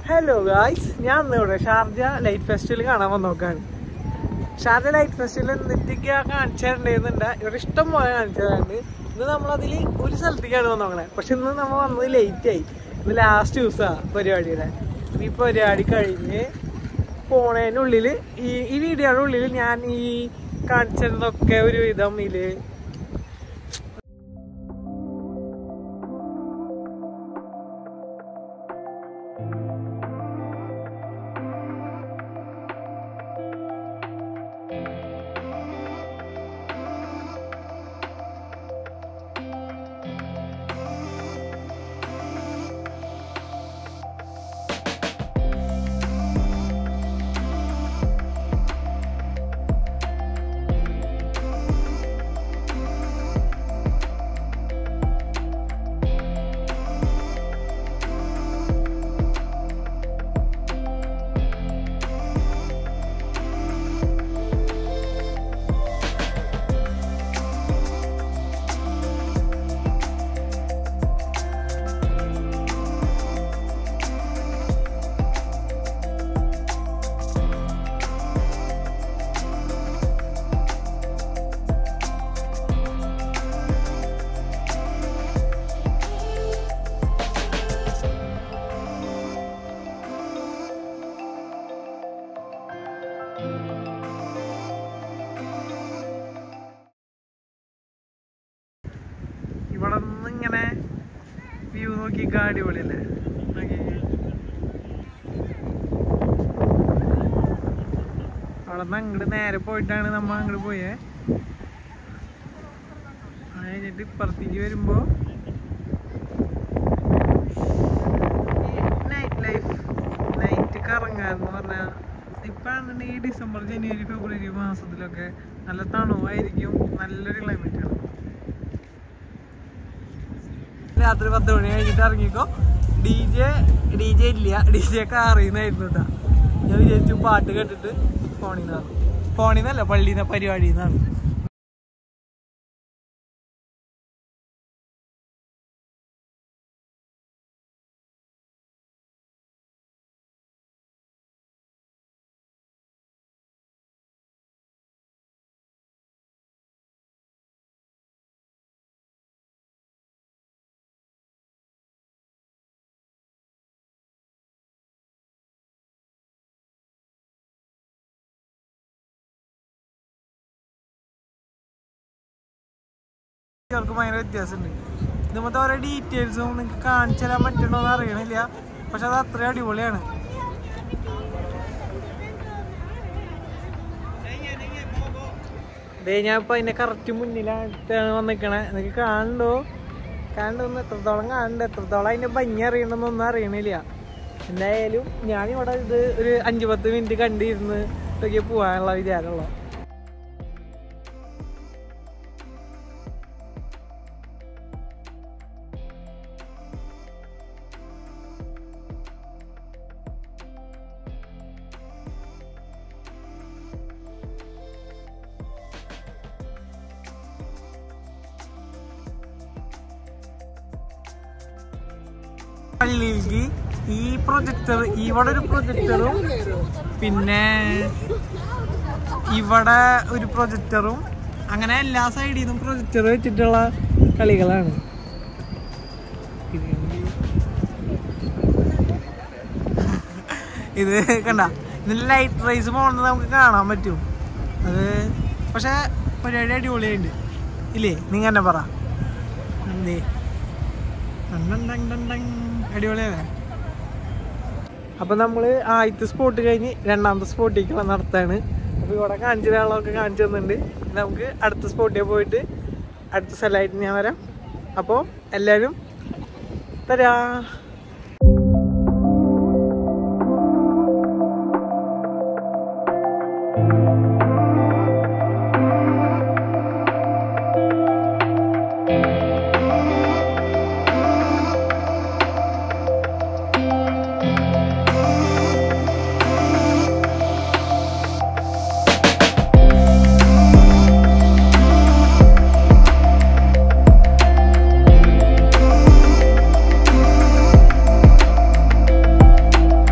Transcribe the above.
Hello guys ഞാൻ ഇന്ന് ഇവിടെ ഷാർജ ലൈറ്റ് ഫെസ്റ്റിവൽ കാണാൻ വന്ന് നോക്കാണ് ഷാർജ ലൈറ്റ് ഫെസ്റ്റിവൽ എന്തൊക്കെയാ കാണിച്ചു തരേണ്ടതെന്നുണ്ട് ഇവിടെ ഇഷ്ടം പോലെ കാണിച്ചു തരാണ്ട് ഇന്ന് നമ്മളതിൽ ഒരു സ്ഥലത്തേക്കാണ് വന്ന് നോക്കണേ പക്ഷെ ഇന്ന് നമ്മൾ വന്നത് ലേറ്റ് ആയി ഇന്ന് ലാസ്റ്റ് ദിവസമാണ് പരിപാടിയുടെ ഈ പരിപാടി കഴിഞ്ഞ് പോണേനുള്ളിൽ ഈ ഈ വീഡിയോയുടെ ഉള്ളിൽ ഞാൻ ഈ കാണിച്ചതൊക്കെ ഒരു വിധം ഇതില് ഇവിടെ നിന്ന് ഇങ്ങനെ വ്യൂ നോക്കി അടിപൊളിയല്ലേ നോക്കിക്കേ. അവിടെ നിന്ന് അങ്ങോട്ട് നേരെ പോയിട്ടാണ് നമ്മ അങ്ങോട്ട് പോയേ അത് കഴിഞ്ഞിട്ട് ഇപ്പുറത്തേക്ക് വരുമ്പോ നൈറ്റ് ലൈഫ് നൈറ്റ് കറങ്ങാന്ന് പറഞ്ഞാൽ ഇപ്പാണെന്നുണ്ടെങ്കിൽ ഡിസംബർ ജനുവരി ഫെബ്രുവരി മാസത്തിലൊക്കെ നല്ല തണുവായിരിക്കും നല്ലൊരു ക്ലൈമറ്റ് ആണ് രാത്രി പത്ത് മണി കഴിഞ്ഞിട്ട് ഇറങ്ങിക്കോ ഡി ജെ ഡി ജെ ഇല്ല ഡി ജെ കാറിന്നായിരുന്നു കേട്ടാ ഞാൻ വിചാരിച്ചു പാട്ട് കേട്ടിട്ട് ഫോണിൽ നിന്നാണ് ഫോണിൽ നിന്നല്ല പള്ളിയിൽ നിന്ന് പരിപാടിയിൽ നിന്നാണ് കുട്ടികൾക്ക് ഭയങ്കര വ്യത്യാസമുണ്ട് ഇതുമത്തെ ഓരോ ഡീറ്റെയിൽസും നിങ്ങൾക്ക് കാണിച്ചു തരാൻ പറ്റണോ എന്ന് അറിയണില്ല പക്ഷെ അത് അത്രയും അടിപൊളിയാണ് ദേ ഞാൻ ഇപ്പൊ അതിന്റെ കറക്റ്റ് മുന്നിലായിട്ടാണ് വന്നിക്കണേ എനിക്ക് കാണണ്ടോ കാണണ്ടോന്ന് എത്രത്തോളം കാണണ്ട എത്രത്തോളം അതിന്റെ ഭംഗി അറിയണമെന്നൊന്നും അറിയണില്ല എന്തായാലും ഞാനിവിടെ ഇത് ഒരു അഞ്ചു പത്ത് മിനിറ്റ് കണ്ടിരുന്ന് ഇതൊക്കെ പോകാനുള്ള വിചാരമുള്ള പള്ളിയിലേക്ക് ഈ പ്രൊജക്ടർ ഇവിടെ ഒരു പ്രൊജക്ടറും പിന്നെ ഇവിടെ ഒരു പ്രൊജക്ടറും അങ്ങനെ എല്ലാ സൈഡിൽ നിന്നും പ്രൊജക്ടർ വെച്ചിട്ടുള്ള കളികളാണ് ഇത് കണ്ട ഇതിന്റെ ലൈറ്റ് റൈസ് പോകുന്നത് നമുക്ക് കാണാൻ പറ്റും അത് പക്ഷെ പരിപാടി അടിപൊളിയുണ്ട് ഇല്ലേ നിങ്ങൾ തന്നെ പറ എന്തേ അടിപൊളിയല്ലേ അപ്പൊ നമ്മള് ആദ്യത്തെ സ്പോട്ട് കഴിഞ്ഞ് രണ്ടാമത്തെ സ്പോട്ടിലേക്കുള്ള നടത്താണ് അപ്പൊ ഇവിടെ കാണിച്ചു തരാനുള്ളതൊക്കെ കാണിച്ചു തന്നിട്ടുണ്ട് ഇനി നമുക്ക് അടുത്ത സ്പോട്ടിൽ പോയിട്ട് അടുത്ത സ്ഥലമായിട്ട് ഞാൻ വരാം അപ്പോൾ എല്ലാവരും തരാ